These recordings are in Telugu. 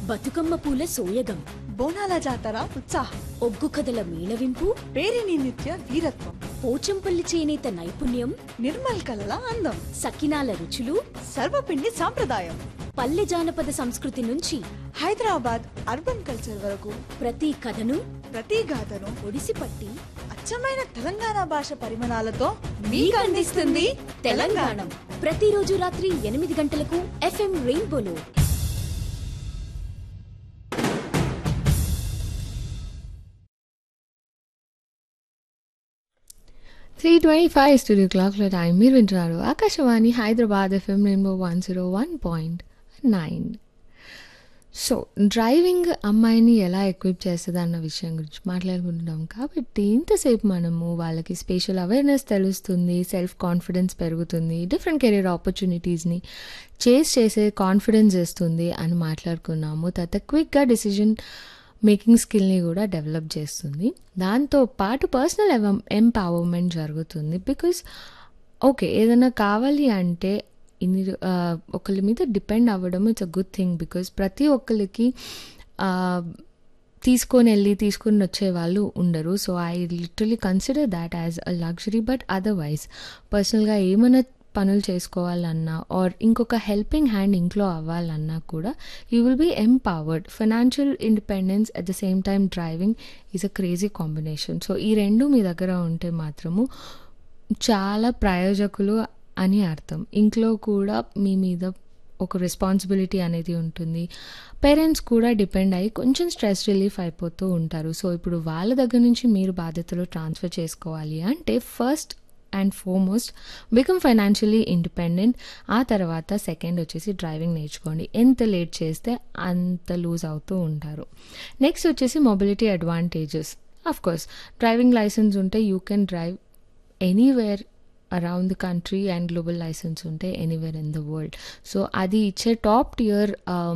బతుకమ్మ పూల సోయగం బోనాల జాతర ఉత్సాహం ఒగ్గు కథల మేళవింపు పేరిని నిత్య వీరత్వం పోచంపల్లి చేనేత నైపుణ్యం నిర్మల్ కలల అందం సకినాల రుచులు సర్వపిండి సాంప్రదాయం పల్లె జానపద సంస్కృతి నుంచి హైదరాబాద్ అర్బన్ కల్చర్ వరకు ప్రతి కథను ప్రతి గాథను ఒడిసిపట్టి అచ్చమైన తెలంగాణ భాష పరిమాణాలతో మీకు అందిస్తుంది తెలంగాణ ప్రతిరోజు రాత్రి ఎనిమిది గంటలకు ఎఫ్ఎం రెయిన్బోలో త్రీ ట్వంటీ ఫైవ్ స్టూడియో క్లాక్లో టైం మీరు వింటున్నారు Akashvani Hyderabad FM rainbow one zero one point nine so driving అమ్మాయిని ఎలా ఎక్విప్ చేస్తుంది అన్న విషయం గురించి మాట్లాడుకుంటున్నాం కాబట్టి ఇంతసేపు మనము వాళ్ళకి స్పెషల్ అవేర్నెస్ తెలుస్తుంది సెల్ఫ్ కాన్ఫిడెన్స్ పెరుగుతుంది డిఫరెంట్ కెరీర్ ఆపర్చునిటీస్ని చేస్ చేసే కాన్ఫిడెన్స్ ఇస్తుంది అని మాట్లాడుకున్నాము తర్వాత క్విక్గా డిసిజన్ మేకింగ్ స్కిల్ని కూడా డెవలప్ చేస్తుంది దాంతో పాటు పర్సనల్ ఎంపవర్మెంట్ జరుగుతుంది బికాస్ ఓకే ఏదైనా కావాలి అంటే ఇన్ని ఆ, ఒకళ్ళ మీద డిపెండ్ అవ్వడం it's a good thing because ప్రతి ఒక్కరికి ఆ, తీసుకొని వెళ్ళి తీసుకొని వచ్చే వాళ్ళు ఉండరు so I literally consider that as a luxury but otherwise పర్సనల్గా ఏమైనా పనులు చేసుకోవాలన్నా ఆర్ ఇంకొక హెల్పింగ్ హ్యాండ్ ఇంట్లో అవ్వాలన్నా కూడా you will be empowered financial independence at the same time driving is a crazy combination so ఈ రెండు మీ దగ్గర ఉంటే మాత్రము చాలా ప్రయోజకులు అని అర్థం ఇంట్లో కూడా మీ మీద ఒక రెస్పాన్సిబిలిటీ అనేది ఉంటుంది పేరెంట్స్ కూడా డిపెండ్ అయ్యి కొంచెం స్ట్రెస్ రిలీఫ్ అయిపోతూ ఉంటారు సో ఇప్పుడు వాళ్ళ దగ్గర నుంచి మీరు బాధ్యతలు ట్రాన్స్ఫర్ చేసుకోవాలి అంటే first and foremost become financially independent ఆ తర్వాత సెకండ్ వచ్చేసి డ్రైవింగ్ నేర్చుకోండి ఎంత లేట్ చేస్తే అంత లూజ్ అవుతూ ఉంటారు నెక్స్ట్ వచ్చేసి mobility advantages of course driving licence ఉంటే you can drive anywhere around the country and global licence ఉంటే anywhere in the world so అది ఇచ్చే top tier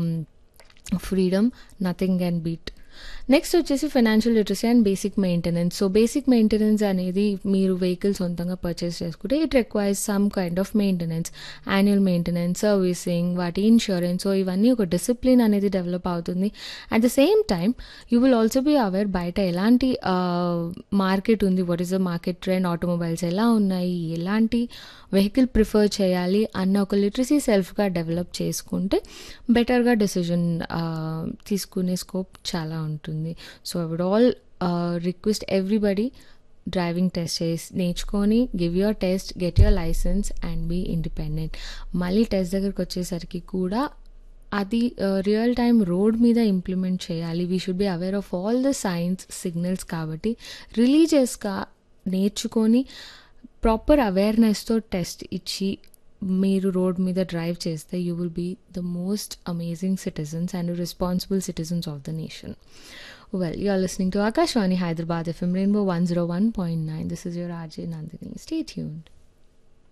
freedom nothing can beat next వచ్చేసి financial literacy and basic maintenance so basic maintenance అనేది మీరు వెహికల్ సొంతంగా పర్చేస్ చేసుకుంటే it requires some kind of maintenance annual maintenance servicing వాటి ఇన్సూరెన్స్ సో ఇవన్నీ ఒక డిసిప్లిన్ అనేది డెవలప్ అవుతుంది at the same time you will also be aware బయట ఎలాంటి మార్కెట్ ఉంది what is the market trend automobiles ఎలా ఉన్నాయి ఎలాంటి వెహికల్ ప్రిఫర్ చేయాలి అన్న ఒక లిటరసీ సెల్ఫ్గా డెవలప్ చేసుకుంటే బెటర్గా డెసిజన్ తీసుకునే స్కోప్ చాలా ఉంటుంది so I would all request everybody driving test చేసి నేర్చుకొని give your test get your licence and be independent మళ్ళీ టెస్ట్ దగ్గరికి వచ్చేసరికి కూడా అది రియల్ టైం రోడ్ మీద ఇంప్లిమెంట్ చేయాలి we should be aware of all the signs signals కాబట్టి రిలీజియస్గా నేర్చుకొని ప్రాపర్ అవేర్నెస్తో టెస్ట్ ఇచ్చి మీరు రోడ్ మీద డ్రైవ్ చేస్తే you will be the most amazing citizens and responsible citizens of the nation well you are listening to Akashvani Hyderabad FM rainbow one zero one point nine this is your RJ Nandini stay tuned